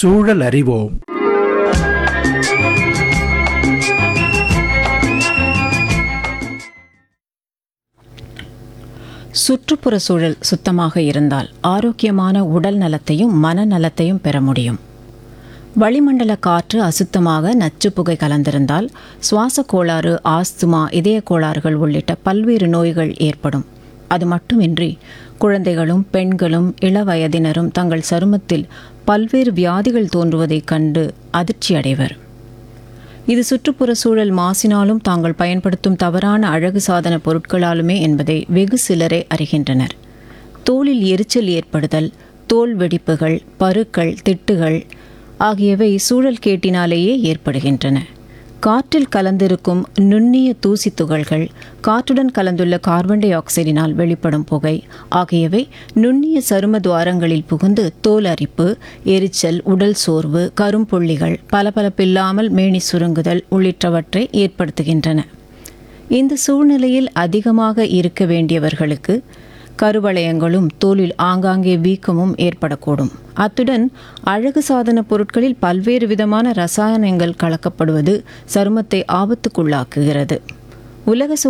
சூழல் அறிவோம் சுற்றுப்புற சூழல் சுத்தமாக இருந்தால் ஆரோக்கியமான உடல் நலத்தையும் மனநலத்தையும் பெற முடியும் வளிமண்டல காற்று அசுத்தமாக நச்சுப் புகை கலந்திருந்தால் சுவாச கோளாறு ஆஸ்துமா இதய கோளாறுகள் உள்ளிட்ட பல்வேறு நோய்கள் ஏற்படும் அது மட்டுமின்றி குழந்தைகளும் பெண்களும் இளவயதினரும் தங்கள் சருமத்தில் பல்வேறு வியாதிகள் தோன்றுவதைக் கண்டு அதிர்ச்சி அடைவர் இது சுற்றுப்புற சூழல் மாசினாலும் தாங்கள் பயன்படுத்தும் தவறான அழகு சாதன பொருட்களாலுமே என்பதை வெகு சிலரே அறிகின்றனர் தோலில் எரிச்சல் ஏற்படுதல் தோல் வெடிப்புகள் பருக்கள் திட்டுகள் ஆகியவை சூழல் கேட்டினாலேயே ஏற்படுகின்றன காற்றில் கலந்திருக்கும் நுண்ணிய தூசி துகள்கள் காற்றுடன் கலந்துள்ள கார்பன் டை ஆக்சைடினால் வெளிப்படும் புகை ஆகியவை நுண்ணிய சரும துவாரங்களில் புகுந்து தோல் அரிப்பு எரிச்சல் உடல் சோர்வு கரும்புள்ளிகள் பளபளப்பில்லாமல் மேனி சுருங்குதல் உள்ளிட்டவற்றை ஏற்படுத்துகின்றன இந்த சூழ்நிலையில் அதிகமாக இருக்க வேண்டியவர்களுக்கு கருவளையங்களும் தோலில் ஆங்காங்கே வீக்கமும் ஏற்படக்கூடும் அத்துடன் அழகு சாதன பொருட்களில் பல்வேறு விதமான ரசாயனங்கள் கலக்கப்படுவது சருமத்தை ஆபத்துக்குள்ளாக்குகிறது உலக